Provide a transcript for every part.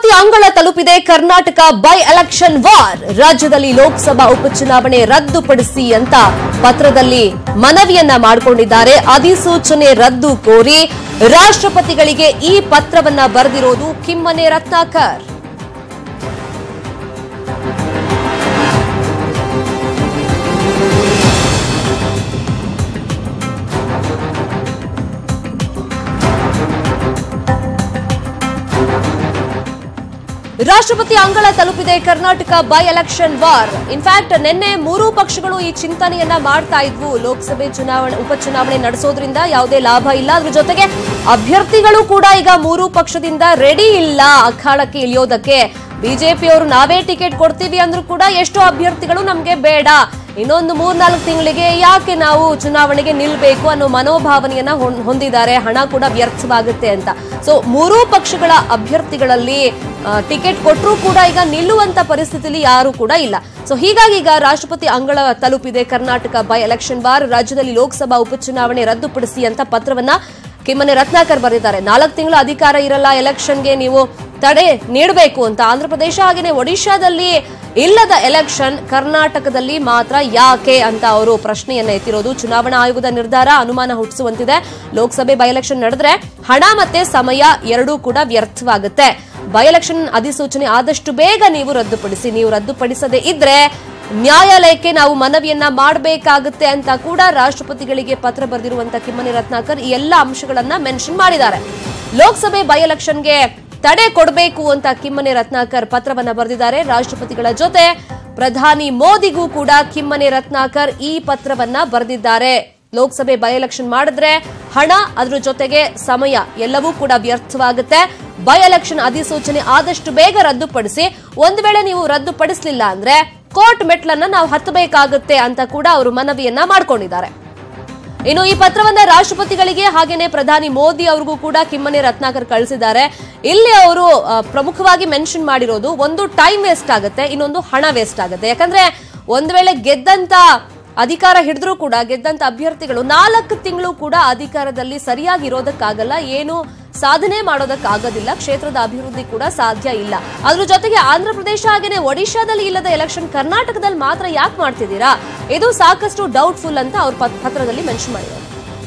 ರಾಷ್ಟ್ರಪತಿ ಅಂಗಳ ತಲುಪಿದೆ ಕರ್ನಾಟಕ ಬೈ ಎಲೆಕ್ಷನ್ ವಾರ್ ರಾಜ್ಯದಲ್ಲಿ ಲೋಕಸಭಾ ಉಪಚುನಾವಣೆ ರದ್ದುಪಡಿಸಿ ಅಂತ ಪತ್ರದಲ್ಲಿ ಮನವಿಯನ್ನ ಮಾಡಿಕೊಂಡಿದ್ದಾರೆ ಅಧಿಸೂಚನೆ ರದ್ದು ಕೋರಿ ರಾಷ್ಟ್ರಪತಿಗಳಿಗೆ ಈ ಪತ್ರವನ್ನ ಬರೆದಿರೋದು ಕಿಮ್ಮನೆ ರತ್ನಾಕರ್ ರಾಷ್ಟ್ರಪತಿ ಅಂಗಳ ತಲುಪಿದೆ Karnataka by election war in fact ನಿನ್ನೆ ಮೂರೂ ಪಕ್ಷಗಳು ಈ ಚಿಂತನೆಯನ್ನ ಮಾಡ್ತಾ ಇದ್ವು ಲೋಕಸಭೆ ಚುನಾವಣೆ ಉಪಚುನಾವಣೆ ನಡೆಸೋದ್ರಿಂದ ಯಾವುದೇ ಲಾಭ ಇಲ್ಲ ಅದ್ರ ಜೊತೆಗೆ ಅಭ್ಯರ್ಥಿಗಳು ಕೂಡ ಈಗ ಮೂರೂ ಪಕ್ಷದಿಂದ ರೆಡಿ ಇಲ್ಲ ಅಖಾಡಕ್ಕೆ ಇಳಿಯೋದಕ್ಕೆ ಬಿಜೆಪಿಯವರು ನಾವೇ ಟಿಕೆಟ್ ಕೊಡ್ತೀವಿ ಅಂದ್ರೂ ಕೂಡ ಎಷ್ಟೋ ಅಭ್ಯರ್ಥಿಗಳು ನಮ್ಗೆ ಬೇಡ ಇನ್ನೊಂದು ಮೂರ್ನಾಲ್ಕು ತಿಂಗಳಿಗೆ ಯಾಕೆ ನಾವು ಚುನಾವಣೆಗೆ ನಿಲ್ಬೇಕು ಅನ್ನೋ ಮನೋಭಾವನೆಯನ್ನ ಹೊಂ- ಹೊಂದಿದ್ದಾರೆ ಹಣ ಕೂಡ ವ್ಯರ್ಥವಾಗುತ್ತೆ ಅಂತ ಸೊ ಮೂರೂ ಪಕ್ಷಗಳ ಅಭ್ಯರ್ಥಿಗಳಲ್ಲಿ ಆ, ಟಿಕೆಟ್ ಕೊಟ್ಟರೂ ಕೂಡ ಈಗ ನಿಲ್ಲುವಂತ ಪರಿಸ್ಥಿತಿಲಿ ಯಾರು ಕೂಡ ಇಲ್ಲ ಸೊ ಹೀಗಾಗಿ ಈಗ ರಾಷ್ಟ್ರಪತಿ ಅಂಗಳ ತಲುಪಿದೆ ಕರ್ನಾಟಕ ಬೈ ಎಲೆಕ್ಷನ್ ವಾರ್ ರಾಜ್ಯದಲ್ಲಿ ಲೋಕಸಭಾ ಉಪಚುನಾವಣೆ ರದ್ದುಪಡಿಸಿ ಅಂತ ಪತ್ರವನ್ನ ಕಿಮ್ಮನೆ ರತ್ನಾಕರ್ ಬರೆದಿದ್ದಾರೆ ನಾಲ್ಕು ತಿಂಗಳ ಅಧಿಕಾರ ಇರಲ್ಲ ಎಲೆಕ್ಷನ್ಗೆ ನೀವು ತಡೆ ನೀಡಬೇಕು ಅಂತ ಆಂಧ್ರಪ್ರದೇಶ ಹಾಗೆಯೇ ಒಡಿಶಾದಲ್ಲಿ ಇಲ್ಲದ ಎಲೆಕ್ಷನ್ ಕರ್ನಾಟಕದಲ್ಲಿ ಮಾತ್ರ ಯಾಕೆ ಅಂತ ಅವರು ಪ್ರಶ್ನೆಯನ್ನ ಎತ್ತಿರೋದು ಚುನಾವಣಾ ಆಯೋಗದ ನಿರ್ಧಾರ ಅನುಮಾನ ಹುಟ್ಟಿಸುವಂತಿದೆ ಲೋಕಸಭೆ ಬೈ ಎಲೆಕ್ಷನ್ ನಡೆದ್ರೆ ಹಣ ಮತ್ತೆ ಸಮಯ ಎರಡೂ ಕೂಡ ವ್ಯರ್ಥವಾಗುತ್ತೆ ಬೈ ಎಲೆಕ್ಷನ್ ಅಧಿಸೂಚನೆ ಆದಷ್ಟು ಬೇಗ ನೀವು ರದ್ದುಪಡಿಸಿ ನೀವು ರದ್ದುಪಡಿಸದೇ ಇದ್ರೆ ನ್ಯಾಯಾಲಯಕ್ಕೆ ನಾವು ಮನವಿಯನ್ನ ಮಾಡಬೇಕಾಗುತ್ತೆ ಅಂತ ಕೂಡ ರಾಷ್ಟ್ರಪತಿಗಳಿಗೆ ಪತ್ರ ಬರೆದಿರುವಂತ ಕಿಮ್ಮನೆ ರತ್ನಾಕರ್ ಈ ಎಲ್ಲ ಅಂಶಗಳನ್ನ ಮೆನ್ಷನ್ ಮಾಡಿದ್ದಾರೆ ಲೋಕಸಭೆ ಬೈ ಎಲೆಕ್ಷನ್ಗೆ ತಡೆ ಕೊಡಬೇಕು ಅಂತ ಕಿಮ್ಮನೆ ರತ್ನಾಕರ್ ಪತ್ರವನ್ನ ಬರೆದಿದ್ದಾರೆ ರಾಷ್ಟ್ರಪತಿಗಳ ಜೊತೆ ಪ್ರಧಾನಿ ಮೋದಿಗೂ ಕೂಡ ಕಿಮ್ಮನೆ ರತ್ನಾಕರ್ ಈ ಪತ್ರವನ್ನ ಬರೆದಿದ್ದಾರೆ ಲೋಕಸಭೆ ಬೈ ಎಲೆಕ್ಷನ್ ಮಾಡಿದ್ರೆ ಹಣ ಅದ್ರ ಜೊತೆಗೆ ಸಮಯ ಎಲ್ಲವೂ ಕೂಡ ವ್ಯರ್ಥವಾಗುತ್ತೆ ಬೈ ಎಲೆಕ್ಷನ್ ಅಧಿಸೂಚನೆ ಆದಷ್ಟು ಬೇಗ ರದ್ದುಪಡಿಸಿ ಒಂದು ವೇಳೆ ನೀವು ರದ್ದುಪಡಿಸಲಿಲ್ಲ ಅಂದ್ರೆ ಕೋರ್ಟ್ ಮೆಟ್ಲನ್ನ ನಾವು ಹತ್ತಬೇಕಾಗುತ್ತೆ ಅಂತ ಕೂಡ ಅವರು ಮನವಿಯನ್ನ ಮಾಡ್ಕೊಂಡಿದ್ದಾರೆ ಇನ್ನು ಈ ಪತ್ರವನ್ನ ರಾಷ್ಟ್ರಪತಿಗಳಿಗೆ ಹಾಗೇನೆ ಪ್ರಧಾನಿ ಮೋದಿ ಅವ್ರಿಗೂ ಕೂಡ ಕಿಮ್ಮನೆ ರತ್ನಾಕರ್ ಕಳಿಸಿದ್ದಾರೆ ಇಲ್ಲಿ ಅವರು ಆ, ಪ್ರಮುಖವಾಗಿ ಮೆನ್ಷನ್ ಮಾಡಿರೋದು ಒಂದು ಟೈಮ್ ವೇಸ್ಟ್ ಆಗುತ್ತೆ ಇನ್ನೊಂದು ಹಣ ವೇಸ್ಟ್ ಆಗುತ್ತೆ ಯಾಕಂದ್ರೆ ಒಂದ್ ವೇಳೆ ಗೆದ್ದಂತ ಅಧಿಕಾರ ಹಿಡಿದ್ರೂ ಕೂಡ ಗೆದ್ದಂತ ಅಭ್ಯರ್ಥಿಗಳು ನಾಲ್ಕು ತಿಂಗಳು ಕೂಡ ಅಧಿಕಾರದಲ್ಲಿ ಸರಿಯಾಗಿ ಇರೋದಕ್ಕಾಗಲ್ಲ ಏನು ಸಾಧನೆ ಮಾಡೋದಕ್ಕಾಗೋದಿಲ್ಲ ಕ್ಷೇತ್ರದ ಅಭಿವೃದ್ಧಿ ಕೂಡ ಸಾಧ್ಯ ಇಲ್ಲ ಅದ್ರ ಜೊತೆಗೆ ಆಂಧ್ರ ಪ್ರದೇಶ ಹಾಗೇನೆ ಒಡಿಶಾದಲ್ಲಿ ಇಲ್ಲದ ಎಲೆಕ್ಷನ್ ಕರ್ನಾಟಕದಲ್ಲಿ ಮಾತ್ರ ಯಾಕೆ ಮಾಡ್ತಿದ್ದೀರಾ ಇದು ಸಾಕಷ್ಟು ಡೌಟ್ಫುಲ್ ಅಂತ ಅವ್ರ ಪತ್- ಪತ್ರದಲ್ಲಿ ಮೆನ್ಷನ್ ಮಾಡಿದ್ದಾರೆ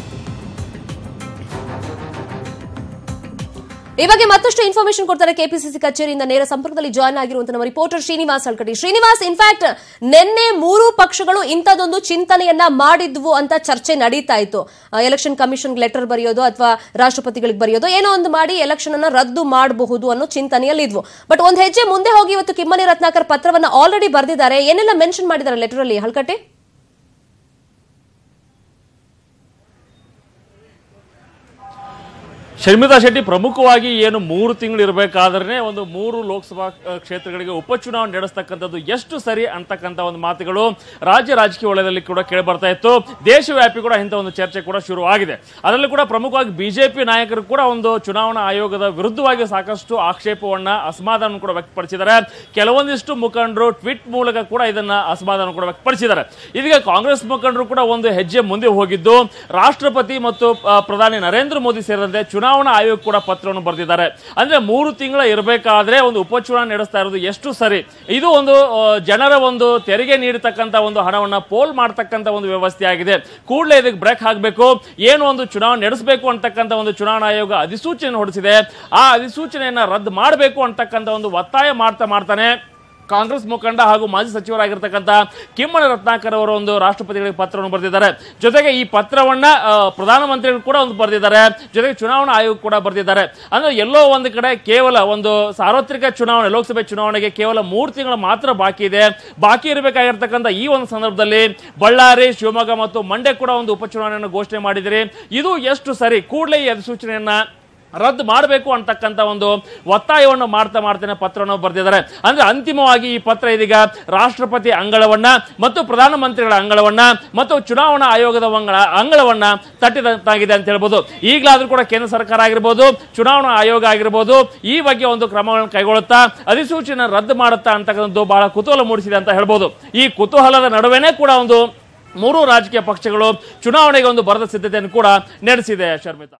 ಈ ಬಗ್ಗೆ ಮತ್ತಷ್ಟು ಇನ್ಫಾರ್ಮೇಶನ್ ಕೊಡ್ತಾರೆ ಕೆಪಿಸಿಸಿ ಕಚೇರಿಯಿಂದ ನೇರ ಸಂಪರ್ಕದಲ್ಲಿ ಜಾಯ್ನ್ ಆಗಿರುವಂತಹ ನಮ್ಮ ರಿಪೋರ್ಟರ್ ಶ್ರೀನಿವಾಸ್ ಹಲ್ಕಟಿ ಶ್ರೀನಿವಾಸ್ ಇನ್ಫ್ಯಾಕ್ಟ್ ನಿನ್ನೆ ಮೂರು ಪಕ್ಷಗಳು ಇಂಥದೊಂದು ಚಿಂತನೆಯನ್ನ ಮಾಡಿದ್ವು ಅಂತ ಚರ್ಚೆ ನಡೀತಾ ಇತ್ತು ಎಲೆಕ್ಷನ್ ಕಮಿಷನ್ ಲೆಟರ್ ಬರೆಯೋದು ಅಥವಾ ರಾಷ್ಟ್ರಪತಿಗಳಿಗೆ ಬರೆಯೋದು ಏನೋ ಒಂದು ಮಾಡಿ ಎಲೆಕ್ಷನ್ ಅನ್ನ ರದ್ದು ಮಾಡಬಹುದು ಅನ್ನೋ ಚಿಂತನೆಯಲ್ಲಿ ಇದ್ವು ಬಟ್ ಒಂದ್ ಹೆಜ್ಜೆ ಮುಂದೆ ಹೋಗಿ ಇವತ್ತು ಕಿಮ್ಮನೆ ರತ್ನಾಕರ್ ಪತ್ರವನ್ನ ಆಲ್ರೆಡಿ ಬರೆದಿದ್ದಾರೆ ಏನೆಲ್ಲ ಮೆನ್ಷನ್ ಮಾಡಿದ್ದಾರೆ ಲೆಟರ್ ಅಲ್ಲಿ ಹಲ್ಕಟಿ ಶರ್ಮಿಳಾ ಶೆಟ್ಟಿ ಪ್ರಮುಖವಾಗಿ ಏನು ಮೂರು ತಿಂಗಳು ಇರಬೇಕಾದ್ರೆ ಒಂದು ಮೂರು ಲೋಕಸಭಾ ಅಹ್, ಕ್ಷೇತ್ರಗಳಿಗೆ ಉಪಚುನಾವಣೆ ನಡೆಸ್ತಕ್ಕಂಥದ್ದು ಎಷ್ಟು ಸರಿ ಅಂತಕ್ಕಂಥ ಒಂದು ಮಾತುಗಳು ರಾಜ್ಯ ರಾಜಕೀಯ ವಲಯದಲ್ಲಿ ಕೂಡ ಕೇಳಿ ಬರ್ತಾ ಇತ್ತು ದೇಶವ್ಯಾಪಿ ಕೂಡ ಇಂಥ ಒಂದು ಚರ್ಚೆ ಕೂಡ ಶುರುವಾಗಿದೆ ಅದರಲ್ಲೂ ಕೂಡ ಪ್ರಮುಖವಾಗಿ ಬಿಜೆಪಿ ನಾಯಕರು ಕೂಡ ಒಂದು ಚುನಾವಣಾ ಆಯೋಗದ ವಿರುದ್ಧವಾಗಿ ಸಾಕಷ್ಟು ಆಕ್ಷೇಪವನ್ನ ಅಸಮಾಧಾನ ಕೂಡ ವ್ಯಕ್ತಪಡಿಸಿದ್ದಾರೆ ಕೆಲವೊಂದಿಷ್ಟು ಮುಖಂಡರು ಟ್ವೀಟ್ ಮೂಲಕ ಕೂಡ ಇದನ್ನ ಅಸಮಾಧಾನ ಕೂಡ ವ್ಯಕ್ತಪಡಿಸಿದ್ದಾರೆ ಇದೀಗ ಕಾಂಗ್ರೆಸ್ ಮುಖಂಡರು ಕೂಡ ಒಂದು ಹೆಜ್ಜೆ ಮುಂದೆ ಹೋಗಿದ್ದು ರಾಷ್ಟ್ರಪತಿ ಮತ್ತು ಆ, ಪ್ರಧಾನಿ ನರೇಂದ್ರ ಮೋದಿ ಸೇರಿದಂತೆ ಚುನಾವಣಾ ಆಯೋಗ ಕೂಡ ಪತ್ರವನ್ನು ಬರೆದಿದ್ದಾರೆ ಅಂದ್ರೆ ಮೂರು ತಿಂಗಳ ಇರಬೇಕಾದ್ರೆ ಒಂದು ಉಪಚುನಾವಣೆ ನಡೆಸ್ತಾ ಇರೋದು ಎಷ್ಟು ಸರಿ ಇದು ಒಂದು ಆ, ಜನರ ಒಂದು ತೆರಿಗೆ ನೀಡತಕ್ಕಂತ ಒಂದು ಹಣವನ್ನ ಪೋಲ್ ಮಾಡ್ತಕ್ಕಂತ ಒಂದು ವ್ಯವಸ್ಥೆ ಆಗಿದೆ ಕೂಡಲೇ ಇದಕ್ಕೆ ಬ್ರೇಕ್ ಹಾಕಬೇಕು ಏನು ಒಂದು ಚುನಾವಣೆ ನಡೆಸಬೇಕು ಅಂತಕ್ಕಂಥ ಒಂದು ಚುನಾವಣಾ ಆಯೋಗ ಅಧಿಸೂಚನೆ ಹೊರಡಿಸಿದೆ ಆ ಅಧಿಸೂಚನೆಯನ್ನ ರದ್ದು ಮಾಡಬೇಕು ಅಂತಕ್ಕಂಥ ಒಂದು ಒತ್ತಾಯ ಮಾಡ್ತಾ ಮಾಡ್ತಾನೆ ಕಾಂಗ್ರೆಸ್ ಮುಖಂಡ ಹಾಗೂ ಮಾಜಿ ಸಚಿವರಾಗಿರ್ತಕ್ಕಂಥ ಕಿಮ್ಮನ ರತ್ನಾಕರ್ ಅವರು ಒಂದು ರಾಷ್ಟ್ರಪತಿಗಳಿಗೆ ಪತ್ರವನ್ನು ಬರೆದಿದ್ದಾರೆ ಜೊತೆಗೆ ಈ ಪತ್ರವನ್ನ ಆ, ಪ್ರಧಾನಮಂತ್ರಿಗಳು ಕೂಡ ಒಂದು ಬರೆದಿದ್ದಾರೆ ಜೊತೆಗೆ ಚುನಾವಣಾ ಆಯೋಗ ಕೂಡ ಬರೆದಿದ್ದಾರೆ ಅಂದ್ರೆ ಎಲ್ಲೋ ಒಂದು ಕಡೆ ಕೇವಲ ಒಂದು ಸಾರ್ವತ್ರಿಕ ಚುನಾವಣೆ ಲೋಕಸಭೆ ಚುನಾವಣೆಗೆ ಕೇವಲ ಮೂರು ತಿಂಗಳು ಮಾತ್ರ ಬಾಕಿ ಇದೆ ಬಾಕಿ ಇರಬೇಕಾಗಿರ್ತಕ್ಕಂಥ ಈ ಒಂದು ಸಂದರ್ಭದಲ್ಲಿ ಬಳ್ಳಾರಿ ಶಿವಮೊಗ್ಗ ಮತ್ತು ಮಂಡ್ಯ ಕೂಡ ಒಂದು ಉಪಚುನಾವಣೆಯನ್ನು ಘೋಷಣೆ ಮಾಡಿದಿರಿ ಇದು ಎಷ್ಟು ಸರಿ ಕೂಡಲೇ ಈ ಅಧಿಸೂಚನೆಯನ್ನ ರದ್ದು ಮಾಡಬೇಕು ಅಂತಕ್ಕಂಥ ಒಂದು ಒತ್ತಾಯವನ್ನು ಮಾಡ್ತಾ ಮಾಡ್ತಾನೆ ಪತ್ರವನ್ನು ಬರೆದಿದ್ದಾರೆ ಅಂದ್ರೆ ಅಂತಿಮವಾಗಿ ಈ ಪತ್ರ ಇದೀಗ ರಾಷ್ಟ್ರಪತಿ ಅಂಗಳವನ್ನ ಮತ್ತು ಪ್ರಧಾನಮಂತ್ರಿಗಳ ಅಂಗಳವನ್ನ ಮತ್ತು ಚುನಾವಣಾ ಆಯೋಗದ ಅಂಗಳ ಅಂಗಳವನ್ನ ತಟ್ಟಿದಂತಾಗಿದೆ ಅಂತ ಹೇಳ್ಬೋದು ಈಗಲಾದ್ರೂ ಕೂಡ ಕೇಂದ್ರ ಸರ್ಕಾರ ಆಗಿರ್ಬೋದು ಚುನಾವಣಾ ಆಯೋಗ ಆಗಿರ್ಬೋದು ಈ ಬಗ್ಗೆ ಒಂದು ಕ್ರಮಗಳನ್ನು ಕೈಗೊಳ್ಳುತ್ತಾ ಅಧಿಸೂಚನೆ ರದ್ದು ಮಾಡುತ್ತಾ ಅಂತಕ್ಕಂಥದ್ದು ಬಹಳ ಕುತೂಹಲ ಮೂಡಿಸಿದೆ ಅಂತ ಹೇಳ್ಬೋದು ಈ ಕುತೂಹಲದ ನಡುವೆನೇ ಕೂಡ ಒಂದು ಮೂರು ರಾಜಕೀಯ ಪಕ್ಷಗಳು ಚುನಾವಣೆಗೆ ಒಂದು ಬರದ ಸಿದ್ಧತೆಯನ್ನು ಕೂಡ ನಡೆಸಿದೆ ಶರ್ಮಿತಾ